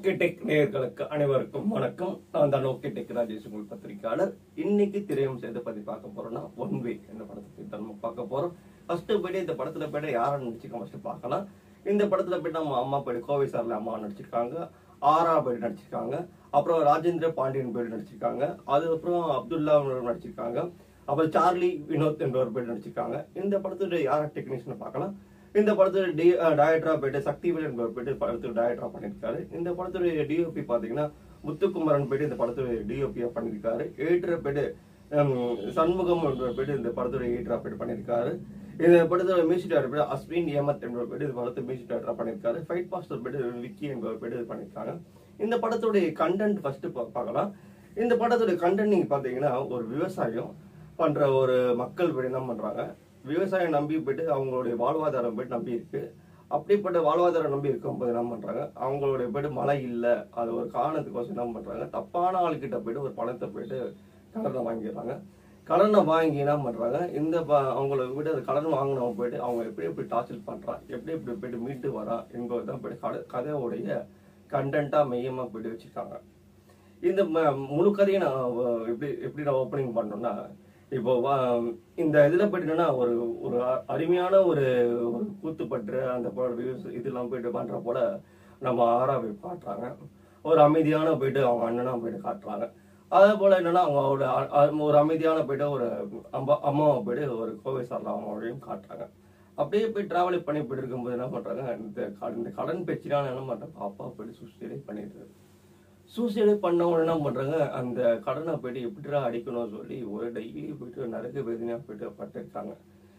okay tech நேயர்களுக்கு அனைவருக்கும் வணக்கம் நான் தான் ஓகே டெக் ராஜேஷ் உங்கள் பத்திரிகையாளர் இன்னைக்கு திரையம் செய்த பத்தி பார்க்க போறோம்னா ஒன் வே இந்த படத்தை பத்தி தான் நம்ம பார்க்க போறோம் ஃபர்ஸ்ட் போயிட்டு இந்த படத்துல போயிட்டு யாரை நடிச்சிருக்கோம் ஃபர்ஸ்ட் பார்க்கலாம் இந்த படத்துல போயிட்டு நம்ம அம்மா போயிட்டு கோவை சார்ல அம்மா நடிச்சிருக்காங்க ஆரா போயிட்டு நடிச்சிருக்காங்க அப்புறம் ராஜேந்திர பாண்டியன் போயிட்டு நடிச்சிருக்காங்க அதுக்கப்புறம் அப்துல்லா நடிச்சிருக்காங்க அப்புறம் சார்லி வினோத் என்பவர் போயிட்டு நடிச்சிருக்காங்க இந்த படத்துடைய யார டெக்னீஷியன் பார்க்கலாம் இந்த படத்துல டி டயட்ரா போயிட்டு சக்திவேல் என்பவர் போயிட்டு படத்துக்கு டயட்ரா பண்ணியிருக்காரு இந்த படத்துடைய டிஓபி பாத்தீங்கன்னா முத்துக்குமரன் போயிட்டு இந்த படத்துடைய டிஓபியா பண்ணியிருக்காரு ஏற்ற போயிட்டு ஹம், சண்முகம் என்பவர் போயிட்டு இந்த படத்துடைய ஏற்றா போயிட்டு பண்ணியிருக்காரு இந்த படத்தோட மியூசிக் டேரக்டர் போயிட்டு அஸ்வின் ஏமத் என்பவர் போயிட்டு இந்த படத்தை மியூசிக் டேரக்டரா பண்ணியிருக்காரு ஃபைட் மாஸ்டர் போயிட்டு விக்கி என்பவர் போயிட்டு இது பண்ணியிருக்காங்க இந்த படத்துடைய கண்டென்ட் ஃபர்ஸ்ட் பார்க்கலாம் இந்த படத்துடைய கண்டென்ட் நீங்க பாத்தீங்கன்னா ஒரு விவசாயம் பண்ற ஒரு மக்கள் போய் என்ன பண்றாங்க விவசாயம் நம்பி போயிட்டு அவங்களுடைய வாழ்வாதாரம் போயிட்டு நம்பி இருக்கு அப்படிப்பட்ட வாழ்வாதாரம் நம்பி இருக்கும்போது என்ன பண்றாங்க அவங்களுடைய போயிட்டு மழை இல்ல அது ஒரு காரணத்துக்கோசம் என்ன பண்றாங்க தப்பான ஆளுகிட்ட போயிட்டு ஒரு பணத்தை போயிட்டு கடனை வாங்கிடுறாங்க கடனை வாங்கி என்ன பண்றாங்க இந்த ப- அவங்கள விட அந்த கடன் வாங்கினவங்க போயிட்டு அவங்க எப்படி எப்படி டார்ச்சர் பண்றான் எப்படி எப்படி போயிட்டு மீட்டு வரான் என்பதுதான் போயிட்டு கதை கதையோடைய கண்டென்ட்டா மையமா போயிட்டு வச்சிருக்காங்க இந்த ம- முழு கதையை நான் வ- எப்படி எப்படி நான் ஓப்பனிங் பண்ணோம்னா இப்போ வா- இந்த இதுல போயிட்டுனா ஒரு ஒரு அ- அருமையான ஒரு ஒரு கூத்துப்பற்று அந்த ப- views இதெல்லாம் போயிட்டு பண்ற போல நம்ம ஆறாவை காட்டுறாங்க ஒரு அமைதியான போயிட்டு அவங்க அண்ணனா போயிட்டு காட்டுறாங்க அதே போல என்னன்னா அவங்களோட அ- அ- ஒரு அமைதியான போயிட்டு ஒரு அம்மா அம்மாவை போயிட்டு ஒரு கோவை சார்ல அவங்களையும் காட்டுறாங்க அப்படியே போய் டிராவல் பண்ணி போயிட்டு இருக்கும்போது என்ன பண்றாங்க இந்த க- இந்த கடன் பிரச்சனையான என்ன பண்றாங்க பாப்பா போயிட்டு சூசைடே பண்ணிடுறாரு சூசைடே பண்ணவங்க என்ன பண்றாங்க அந்த கடனை போயிட்டு எப்படிடா அடிக்கணும்னு சொல்லி ஒரு டெய்லி போயிட்டு நரக வேதனையா போயிட்டு பட்டிருக்காங்க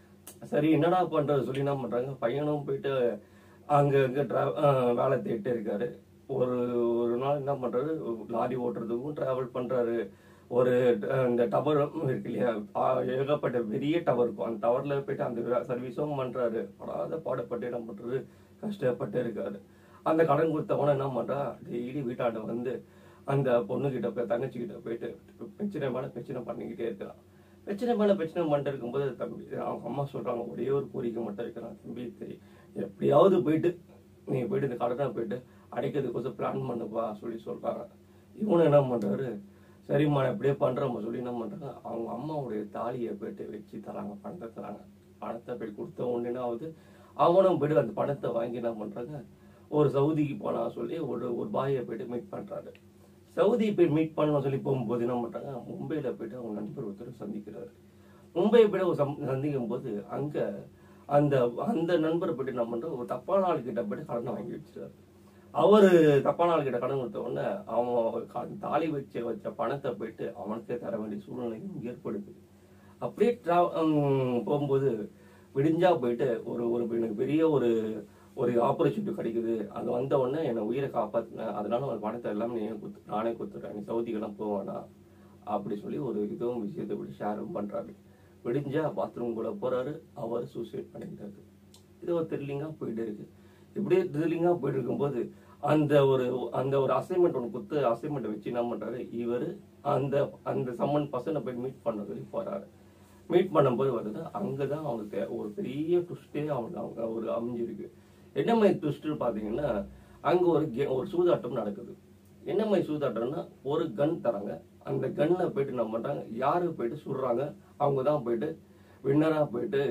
சரி என்னடா பண்றது சொல்லி என்ன பண்றாங்க பையனும் போயிட்டு அங்க அங்க tra- அஹ் வேலை தேடிட்டு இருக்காரு ஒரு ஒரு நாள் என்ன பண்றாரு லாரி ஓட்டுறதுக்கும் டிராவல் பண்றாரு ஒரு அஹ், இந்த டவர் இருக்கு இல்லையா ஆ- ஏகப்பட்ட பெரிய டவர் இருக்கும் அந்த டவர்ல போயிட்டு அந்த சர்வீஸும் பண்றாரு படாத பாடுபட்டு என்ன பண்றாரு கஷ்டப்பட்டு இருக்காரு அந்த கடன் கொடுத்தவன என்ன பண்றா டெய்லி வீட்டாண்ட வந்து அந்த பொண்ணுகிட்ட போய் தங்கச்சி கிட்ட போயிட்டு பிரச்சனை மேல பிரச்சனை பண்ணிக்கிட்டே இருக்கிறான் பிரச்சனை மேல பிரச்சனை பண்ணிட்டு இருக்கும்போது தம்பி அவங்க அம்மா சொல்றாங்க ஒரே ஒரு கோரிக்கை மட்டும் இருக்கிறான் தம்பி சரி எப்படியாவது போயிட்டு நீ போயிட்டு இந்த கடனை போயிட்டு அடைக்கிறதுக்கோசம் பிளான் பண்ணுப்பா சொல்லி சொல்றாங்க இவனும் என்ன பண்றாரு சரிம்மா நான் இப்படியே பண்றோம்மா சொல்லி என்ன பண்றாங்க அவங்க அம்மாவுடைய தாலியை போயிட்டு வச்சு தராங்க பணத்தை தராங்க பணத்தை போய் கொடுத்த உடனே ஆகுது அவனும் போயிட்டு அந்த பணத்தை வாங்கி என்ன பண்றாங்க ஒரு சவுதிக்கு போனா சொல்லி ஒரு ஒரு பாயை போயிட்டு மீட் பண்றாரு சவுதி போய் மீட் பண்ணணும் சொல்லி போகும்போது என்ன பண்றாங்க மும்பையில போயிட்டு அவங்க நண்பர் ஒருத்தர் சந்திக்கிறாரு மும்பை போயிட்டு ஒரு சம்- சந்திக்கும் போது அங்க அந்த அந்த நண்பர் போயிட்டு என்ன பண்ற ஒரு தப்பான ஆள் கிட்ட போயிட்டு கடனை வாங்கி வச்சிருக்காரு அவரு தப்பான ஆள் கிட்ட கடன் கொடுத்த உடனே அவன் க- தாலி வச்ச வச்ச பணத்தை போயிட்டு அவனுக்கே தர வேண்டிய சூழ்நிலையும் ஏற்படுது அப்படியே tra- ஹம், போகும்போது விடிஞ்சா போயிட்டு ஒரு ஒரு எனக்கு பெரிய ஒரு ஒரு ஆப்பர்ச்சுனிட்டி கிடைக்குது அது வந்த உடனே என்னை உயிரை காப்பாத்தினேன் அதனால ஒரு பணத்தை எல்லாம் நீ குத்து நானே கொடுத்துட்றேன் நீ சவுதிக்கெல்லாம் போவானா அப்படி சொல்லி ஒரு இதுவும் விஷயத்தை இப்படி ஷேரும் பண்றாரு விடிஞ்சா பாத்ரூம் கூட போறாரு அவர் சூசைட் பண்ணிக்கிட்டாரு இது ஒரு த்ரில்லிங்கா போயிட்டு இருக்கு இப்படியே த்ரில்லிங்கா போயிட்டு இருக்கும்போது அந்த ஒரு அந்த ஒரு அசைன்மெண்ட் ஒன்று கொடுத்து அசைன்மெண்ட் வச்சு என்ன பண்றாரு இவர் அந்த அந்த சம்மன் பர்சனை போய் மீட் பண்ண சொல்லி போறாரு மீட் பண்ணும்போது வருது அங்கதான் அவனுக்கு ஒரு பெரிய ட்விஸ்டே அவனுக்கு அவங்க ஒரு அமைஞ்சிருக்கு என்ன மாதிரி ட்விஸ்ட் பாத்தீங்கன்னா அங்க ஒரு கே- ஒரு சூதாட்டம் நடக்குது என்ன மாதிரி சூதாட்டம்னா ஒரு கன் தராங்க அந்த கன்னை போயிட்டு என்ன பண்றாங்க யாரு போயிட்டு சுடுறாங்க அவங்க தான் போயிட்டு வின்னரா போயிட்டு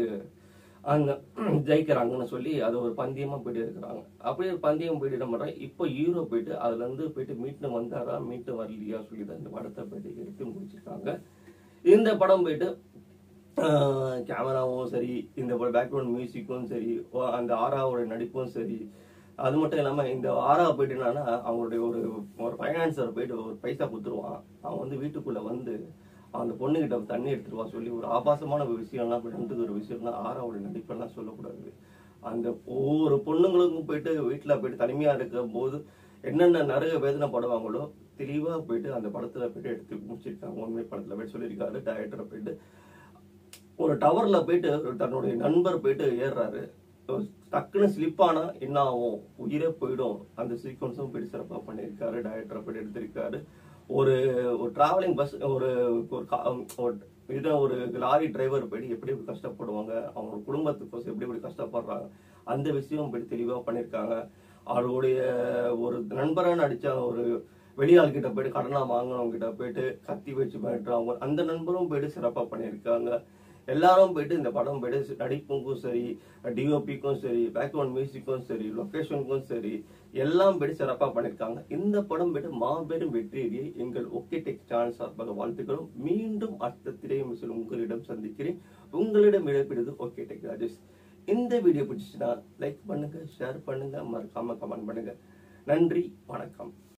அந்த ஜெயிக்கிறாங்கன்னு சொல்லி அது ஒரு பந்தயமா போயிட்டு இருக்கிறாங்க அப்படியே ஒரு பந்தயம் போயிட்டு என்ன பண்றாங்க இப்போ ஹீரோ போயிட்டு அதுல இருந்து போயிட்டு மீட்டு வந்தாரா மீட்டு வரலையா சொல்லி தான் இந்த படத்தை போயிட்டு எடுத்து முடிச்சிருக்காங்க இந்த படம் போயிட்டு கேமராவும் சரி இந்த பேக்ரவுண்ட் மியூசிக்கும் சரி ஓ- அந்த ஆராவோட நடிப்பும் சரி அது மட்டும் இல்லாம இந்த ஆரா போயிட்டு என்னன்னா அவங்களுடைய ஒரு ஒரு ஃபைனான்சர் போயிட்டு ஒரு பைசா கொடுத்துருவான் அவன் வந்து வீட்டுக்குள்ள வந்து அந்த பொண்ணுகிட்ட தண்ணி எடுத்துட்டு வா சொல்லி ஒரு ஆபாசமான ஒரு விஷயம்லாம் ரெண்டு ஒரு விஷயம்னா ஆராவோட நடிப்பெல்லாம் சொல்லக்கூடாது அந்த ஒவ்வொரு பொண்ணுங்களுக்கும் போயிட்டு வீட்டுல போயிட்டு தனிமையா இருக்கும் போது என்னென்ன நிறைய வேதனைப்படுவாங்களோ தெளிவா போயிட்டு அந்த படத்துல போயிட்டு எடுத்து முடிச்சிருக்காங்க உண்மை படத்துல போயிட்டு சொல்லியிருக்காரு டைரக்டரை போயிட்டு ஒரு டவர்ல போயிட்டு ஒரு தன்னுடைய நண்பர் போயிட்டு ஏறுறாரு ஒரு டக்குன்னு ஸ்லிப் ஆனா என்ன ஆகும் உயிரே போயிடும் அந்த சீக்வன்ஸும் போயிட்டு சிறப்பா பண்ணியிருக்காரு டைரக்டர் போயிட்டு எடுத்திருக்காரு ஒரு ஒரு டிராவலிங் பஸ் ஒரு ஒரு கா- ஒரு இது ஒரு லாரி டிரைவர் போயிட்டு எப்படி எப்படி கஷ்டப்படுவாங்க அவங்க குடும்பத்துக்கோசம் எப்படி எப்படி கஷ்டப்படுறாங்க அந்த விஷயம் போயிட்டு தெளிவா பண்ணியிருக்காங்க அவருடைய ஒரு நண்பரா நடிச்ச ஒரு வெளியாள் கிட்ட போயிட்டு கடனா வாங்கினவங்க கிட்ட போயிட்டு கத்தி வச்சு மிரட்டுறவங்க அந்த நண்பரும் போயிட்டு சிறப்பா பண்ணியிருக்காங்க எல்லாரும் போயிட்டு இந்த படம் போயிட்டு நடிப்புக்கும் சரி டிஓபிக்கும் சரி பேக்ரவுண்ட் மியூசிக்கும் சரி லொகேஷனுக்கும் சரி எல்லாம் போயிட்டு சிறப்பா பண்ணியிருக்காங்க இந்த படம் போயிட்டு மாபெரும் வெற்றியை எங்கள் ஒகே டெக் சேனல் சார்பாக வாழ்த்துக்களும் மீண்டும் அடுத்த திரையமிசல் உங்களிடம் சந்திக்கிறேன் உங்களிடம் இழப்பிடுது ஓகே டெக் ராஜேஷ் இந்த வீடியோ பிடிச்சிச்சுன்னா லைக் பண்ணுங்க ஷேர் பண்ணுங்க மறக்காம கமெண்ட் பண்ணுங்க நன்றி வணக்கம்